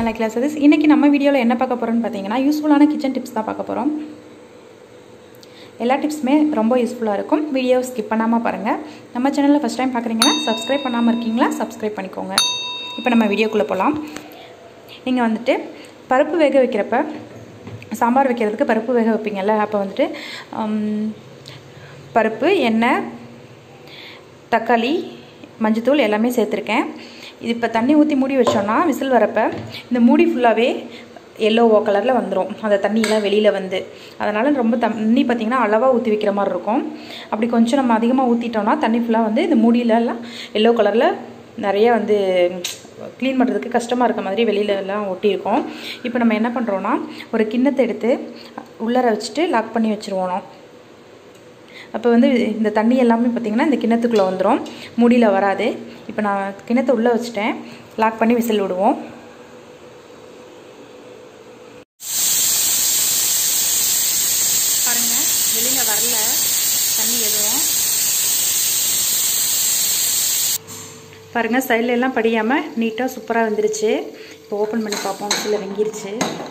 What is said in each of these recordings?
channel like classes இன்றைக்கி நம்ம வீடியோவில் என்ன பார்க்க போகிறோம்னு பார்த்தீங்கன்னா யூஸ்ஃபுல்லான கிச்சன் டிப்ஸ் தான் பார்க்க போகிறோம் எல்லா டிப்ஸுமே ரொம்ப யூஸ்ஃபுல்லாக இருக்கும் வீடியோ ஸ்கிப் பண்ணாமல் பாருங்கள் நம்ம சேனலில் ஃபஸ்ட் டைம் பார்க்குறீங்கன்னா சப்ஸ்கிரைப் பண்ணாமல் இருக்கீங்களா சப்ஸ்கிரைப் பண்ணிக்கோங்க இப்போ நம்ம வீடியோக்குள்ளே போகலாம் நீங்கள் வந்துட்டு பருப்பு வேக வைக்கிறப்ப சாம்பார் வைக்கிறதுக்கு பருப்பு வேக வைப்பீங்கல்ல அப்போ வந்துட்டு பருப்பு எண்ணெய் தக்காளி மஞ்சத்தூள் எல்லாமே சேர்த்துருக்கேன் இது இப்போ தண்ணி ஊற்றி மூடி வச்சோன்னா விசில் வரப்போ இந்த மூடி ஃபுல்லாகவே எல்லோவோ கலரில் வந்துடும் அந்த தண்ணியெலாம் வெளியில் வந்து அதனால் ரொம்ப தண்ணி பார்த்திங்கன்னா அளவாக ஊற்றி வைக்கிற மாதிரி இருக்கும் அப்படி கொஞ்சம் நம்ம அதிகமாக ஊற்றிட்டோம்னா தண்ணி ஃபுல்லாக வந்து இந்த மூடியிலலாம் எல்லோ கலரில் நிறைய வந்து க்ளீன் பண்ணுறதுக்கு கஷ்டமாக இருக்க மாதிரி வெளியிலலாம் ஒட்டியிருக்கோம் இப்போ நம்ம என்ன பண்ணுறோன்னா ஒரு கிண்ணத்தை எடுத்து உள்ளார வச்சுட்டு லாக் பண்ணி வச்சுருவோம் அப்போ வந்து இந்த தண்ணி எல்லாமே பார்த்திங்கன்னா இந்த கிண்ணத்துக்குள்ளே வந்துடும் மூடியில் வராது இப்போ நான் கிண்ணத்தை உள்ளே வச்சுட்டேன் லாக் பண்ணி விசில் விடுவோம் பாருங்கள் வெளியில் வரல தண்ணி எதுவும் பாருங்கள் சைடில் எல்லாம் படியாமல் நீட்டாக சூப்பராக வந்துருச்சு இப்போ ஓப்பன் பண்ணி பார்ப்போம் விசில் வெங்கிருச்சு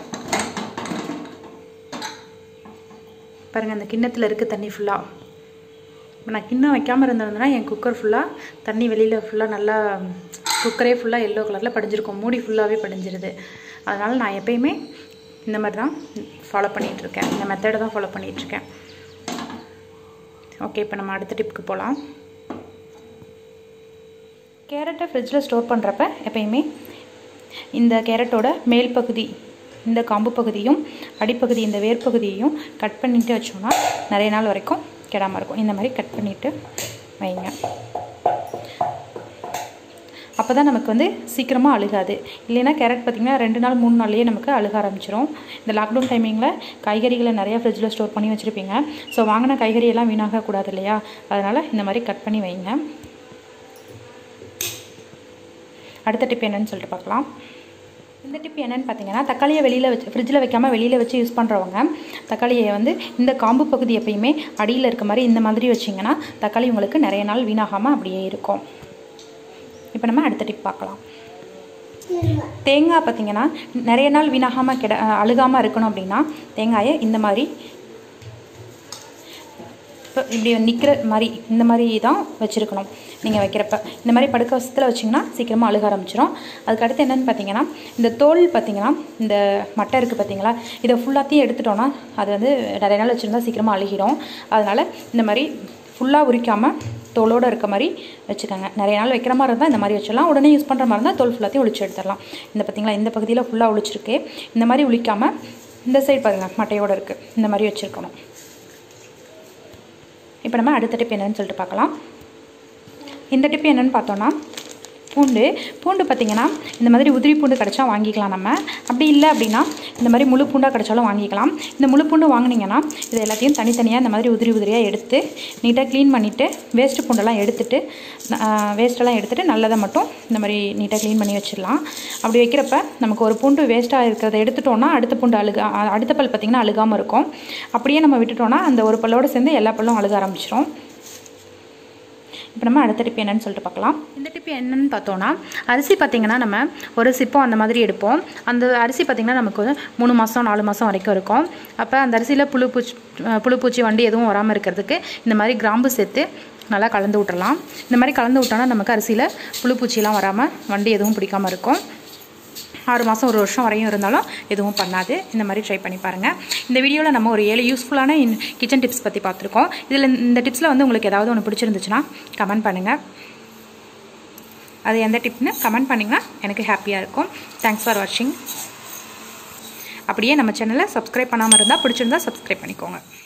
பாருங்கள் அந்த கிண்ணத்தில் இருக்குது தண்ணி ஃபுல்லாக இப்போ நான் கிண்ணம் வைக்காமல் இருந்திருந்தேன்னா என் குக்கர் ஃபுல்லாக தண்ணி வெளியில் ஃபுல்லாக நல்லா குக்கரே ஃபுல்லாக எல்லோ கலரில் படிஞ்சிருக்கும் மூடி ஃபுல்லாகவே படிஞ்சிருது அதனால் நான் எப்பயுமே இந்த மாதிரி தான் ஃபாலோ பண்ணிகிட்ருக்கேன் இந்த மெத்தடை தான் ஃபாலோ பண்ணிகிட்ருக்கேன் ஓகே இப்போ நம்ம அடுத்த டிப்புக்கு போகலாம் கேரட்டை ஃப்ரிட்ஜில் ஸ்டோர் பண்ணுறப்ப எப்பயுமே இந்த கேரட்டோட மேல் பகுதி இந்த காம்பு பகுதியும் அடிப்பகுதி இந்த வேர்பகுதியையும் கட் பண்ணிட்டு வச்சோம்னா நிறைய நாள் வரைக்கும் கெடாமல் இருக்கும் இந்த மாதிரி கட் பண்ணிவிட்டு வைங்க அப்போ தான் நமக்கு வந்து சீக்கிரமாக அழுகாது இல்லைன்னா கேரட் பார்த்திங்கன்னா ரெண்டு நாள் மூணு நாள்லேயே நமக்கு அழுக ஆரம்பிச்சிரும் இந்த லாக்டவுன் டைமிங்கில் காய்கறிகளை நிறையா ஃப்ரிட்ஜில் ஸ்டோர் பண்ணி வச்சுருப்பீங்க ஸோ வாங்கின காய்கறியெல்லாம் வீணாகக்கூடாது இல்லையா அதனால் இந்த மாதிரி கட் பண்ணி வைங்க அடுத்த டிப் என்னன்னு சொல்லிட்டு பார்க்கலாம் இந்த டிப் என்னென்னு பார்த்தீங்கன்னா தக்காளியை வெளியில் வச்சு ஃப்ரிட்ஜில் வைக்காமல் வெளியில் வச்சு யூஸ் பண்ணுறவங்க தக்காளியை வந்து இந்த காம்பு பகுதி எப்பயுமே அடியில் இருக்க மாதிரி இந்த மாதிரி வச்சிங்கன்னா தக்காளி உங்களுக்கு நிறைய நாள் வீணாகாமல் அப்படியே இருக்கும் இப்போ நம்ம அடுத்த டிப் பார்க்கலாம் தேங்காய் பார்த்திங்கன்னா நிறைய நாள் வீணாகாமல் கிட அழுகாமல் இருக்கணும் அப்படின்னா தேங்காயை இந்த மாதிரி இப்போ இப்படி நிற்கிற மாதிரி இந்த மாதிரி தான் வச்சுருக்கணும் நீங்கள் வைக்கிறப்ப இந்த மாதிரி படுக்க வசத்தில் வச்சிங்கன்னா சீக்கிரமாக அழுக ஆரம்பிச்சிடும் அதுக்கு அடுத்து என்னென்னு பார்த்தீங்கன்னா இந்த தோல் பார்த்திங்கன்னா இந்த மட்டை இருக்குது பார்த்தீங்களா இதை ஃபுல்லாத்தையும் எடுத்துட்டோன்னா அது வந்து நிறைய நாள் வச்சுருந்தா சீக்கிரமாக அழுகிடும் அதனால் இந்த மாதிரி ஃபுல்லாக உரிக்காமல் தோலோடு இருக்க மாதிரி வச்சுக்கோங்க நிறைய நாள் வைக்கிற மாதிரி இருந்தால் இந்த மாதிரி வச்சிடலாம் உடனே யூஸ் பண்ணுற மாதிரி இருந்தால் தோல் ஃபுல்லாத்தையும் ஒழிச்சு எடுத்துடலாம் இந்த பார்த்திங்களா இந்த பகுதியில் ஃபுல்லாக ஒழிச்சிருக்கு இந்த மாதிரி உளிக்காமல் இந்த சைடு பாருங்கள் மட்டையோடு இருக்குது இந்த மாதிரி வச்சுருக்கணும் இப்போ நம்ம அடுத்த டிப் என்னன்னு சொல்லிட்டு பார்க்கலாம் இந்த டிப் என்னென்னு பார்த்தோன்னா பூண்டு பூண்டு பார்த்திங்கன்னா இந்த மாதிரி உதிரி பூண்டு கிடச்சா வாங்கிக்கலாம் நம்ம அப்படி இல்லை அப்படின்னா இந்த மாதிரி முழு பூண்டாக கிடச்சாலும் வாங்கிக்கலாம் இந்த முழு பூண்டு வாங்கினீங்கன்னா இது எல்லாத்தையும் தனித்தனியாக இந்த மாதிரி உதிரி உதிரியாக எடுத்து நீட்டாக க்ளீன் பண்ணிவிட்டு வேஸ்ட்டு பூண்டெல்லாம் எடுத்துட்டு வேஸ்ட்டெல்லாம் எடுத்துகிட்டு நல்லதை மட்டும் இந்த மாதிரி நீட்டாக க்ளீன் பண்ணி வச்சிடலாம் அப்படி வைக்கிறப்ப நமக்கு ஒரு பூண்டு வேஸ்ட்டாக இருக்கிறத எடுத்துட்டோன்னா அடுத்த பூண்டு அழுக அடுத்த பல் பார்த்திங்கன்னா அழுகாமல் இருக்கும் அப்படியே நம்ம விட்டுட்டோன்னா அந்த ஒரு பல்லோடு சேர்ந்து எல்லா பல்லும் அழுக ஆரம்பிச்சிடும் இப்போ நம்ம அடுத்த டிப் என்னன்னு சொல்லிட்டு பார்க்கலாம் இந்த டிப் என்னன்னு பார்த்தோன்னா அரிசி பார்த்திங்கன்னா நம்ம ஒரு சிப்பம் அந்த மாதிரி எடுப்போம் அந்த அரிசி பார்த்திங்கன்னா நமக்கு வந்து மூணு மாதம் நாலு மாதம் வரைக்கும் இருக்கும் அப்போ அந்த அரிசியில் புழு பூச்சி புழு பூச்சி வண்டி எதுவும் வராமல் இருக்கிறதுக்கு இந்த மாதிரி கிராம்பு சேர்த்து நல்லா கலந்து விட்டுறலாம் இந்த மாதிரி கலந்து விட்டோன்னா நமக்கு அரிசியில் புழு பூச்சிலாம் வராமல் வண்டி எதுவும் பிடிக்காமல் இருக்கும் ஆறு மாதம் ஒரு வருஷம் வரையும் இருந்தாலும் எதுவும் பண்ணாது இந்த மாதிரி ட்ரை பண்ணி பாருங்கள் இந்த வீடியோவில் நம்ம ஒரு ஏழு யூஸ்ஃபுல்லான கிச்சன் டிப்ஸ் பற்றி பார்த்துருக்கோம் இதில் இந்த டிப்ஸில் வந்து உங்களுக்கு ஏதாவது ஒன்று பிடிச்சிருந்துச்சுன்னா கமெண்ட் பண்ணுங்கள் அது எந்த டிப்னு கமெண்ட் பண்ணிங்கன்னா எனக்கு ஹாப்பியாக இருக்கும் தேங்க்ஸ் ஃபார் வாட்சிங் அப்படியே நம்ம சேனலை சப்ஸ்கிரைப் பண்ணாமல் இருந்தால் பிடிச்சிருந்தா சப்ஸ்கிரைப் பண்ணிக்கோங்க